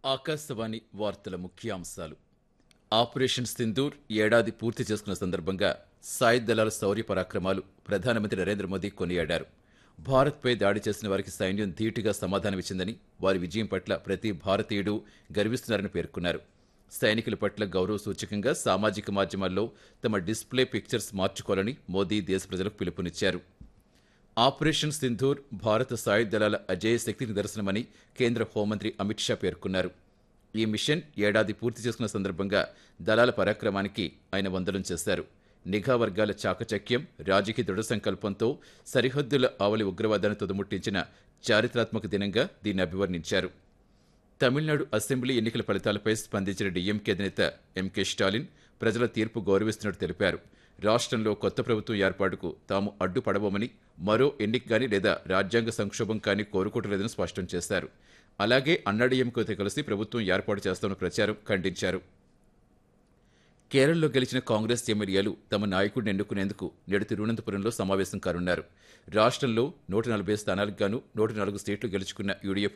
ఆకాశవాణి వార్తల ముఖ్యాంశాలు ఆపరేషన్ సింధూర్ ఏడాది పూర్తి చేసుకున్న సందర్భంగా సాయుధ దళాల శౌర్య పరాక్రమాలు ప్రధానమంత్రి నరేంద్ర మోదీ కొనియాడారు భారత్పై దాడి చేసిన వారికి సైన్యం ధీటుగా సమాధానమిచ్చిందని వారి విజయం పట్ల ప్రతి భారతీయుడు గర్విస్తున్నారని పేర్కొన్నారు సైనికుల పట్ల గౌరవ సూచకంగా సామాజిక మాధ్యమాల్లో తమ డిస్ప్లే పిక్చర్స్ మార్చుకోవాలని మోదీ దేశ ప్రజలకు పిలుపునిచ్చారు ఆపరేషన్ సింధూర్ భారత సాయుధ దళాల అజేయ శక్తి నిదర్శనమని కేంద్ర హోంమంత్రి అమిత్ షా పేర్కొన్నారు ఈ మిషన్ ఏడాది పూర్తి చేసుకున్న సందర్భంగా దళాల పరాక్రమానికి ఆయన వందనం చేశారు నిఘా వర్గాల చాకచక్యం రాజకీయ దృఢ సంకల్పంతో సరిహద్దుల ఆవలి ఉగ్రవాదాన్ని తుదముట్టించిన చారిత్రాత్మక దినంగా దీన్ని అభివర్ణించారు తమిళనాడు అసెంబ్లీ ఎన్నికల ఫలితాలపై స్పందించిన డీఎంకే అధినేత ఎంకే స్టాలిన్ ప్రజల తీర్పు గౌరవిస్తున్నట్టు తెలిపారు రాష్ట్రంలో కొత్త ప్రభుత్వం ఏర్పాటుకు తాము అడ్డుపడబోమని మరో ఎన్నిక కానీ లేదా రాజ్యాంగ సంక్షోభం కానీ కోరుకోవట్లేదని స్పష్టం చేశారు అలాగే అన్నాడీఎంకేతో కలిసి ప్రభుత్వం ఏర్పాటు చేస్తామన్న ప్రచారం ఖండించారు కేరళలో గెలిచిన కాంగ్రెస్ ఎమ్మెల్యేలు తమ నాయకుడిని ఎన్నుకునేందుకు నేడు తిరువనంతపురంలో సమావేశం కానున్నారు రాష్ట్రంలో నూట నలభై స్థానాలకు గాను నూట నాలుగు సీట్లు గెలుచుకున్న యూడీఎఫ్